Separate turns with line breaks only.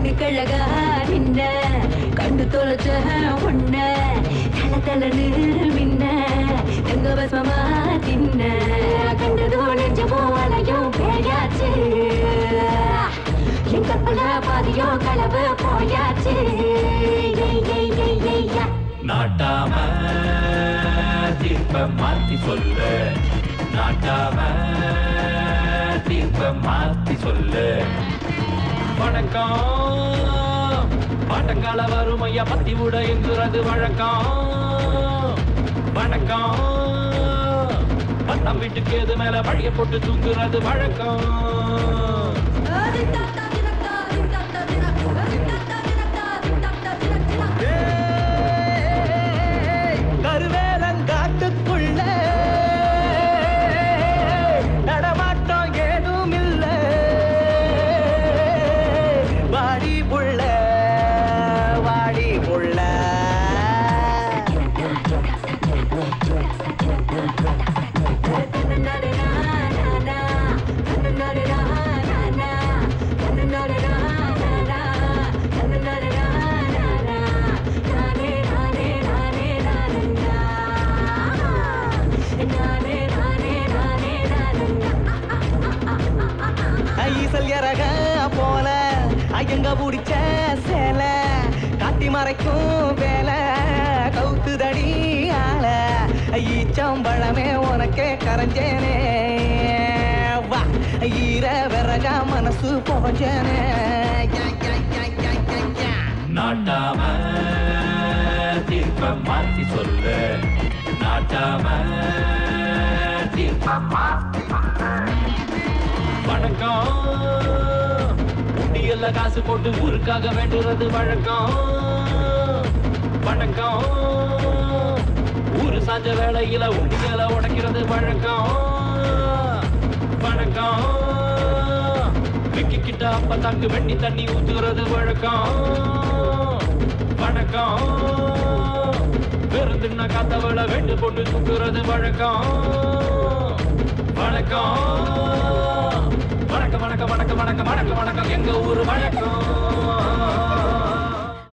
கடுக்கழகா நின்ன கண்டு தொலைச்ச உன்ன தல தலன்னு மின்ன தங்க பஸ்மமா தின்ன கண்டதோ நெஞ்ச போலையும் பேயாச்சு என் கற்பல பாதியோ களவு போயாச்சு ஏய், ஏய், ஏய், ஏய், யா.
நாட்டாம தீர்ப்ப மாத்தி சொல்லு நாட்டாம தீர்ப்ப மாத்தி சொல்லு வணக்கம் பாட்டங்கால வறுமைய பத்தி விட எங்குறது வழக்கம் வணக்கம் பட்டம் வீட்டுக்கு எது மேல பழைய போட்டு தூங்குறது வழக்கம்
கருவேலங்காட்டுக்குள்ள நடமாட்டம் ஏதும் இல்ல வாடி புள்ள வாடி புள்ள ஈசல் இறக போல ஐயங்க பிடிச்ச சேல காட்டி மறைக்கும் வேலை கவுத்துதடி ஆள ஈச்சம்பழமே உனக்கே கரைஞ்சேனே வா ஈர விறகா மனசு புகஞ்சேனே யா, யா, யா, யா, யா, யா.
நாட்டாம தீர்ப்ப மாத்தி சொல்லு நாட்டாம தீர்ப்ப மாத்தி வணக்கம் உண்டியல்ல காசு போட்டு ஊருக்காக வேண்டுறது வழக்கம் வணக்கம் ஊரு சாஞ்ச வேலையில உண்டியல உடைக்கிறது வழக்கம் வணக்கம் விக்கி கிட்ட அப்ப தங்கு வெண்ணி தண்ணி ஊத்துறது வழக்கம் வணக்கம் விருந்துன்னா கத்தவள வெண்டு போட்டு தூக்குறது வழக்கம் வணக்கம் வணக்கம் வணக்கம் வணக்கம் வணக்கம் வணக்கம் வணக்கம் எங்க ஊரு வழக்கம்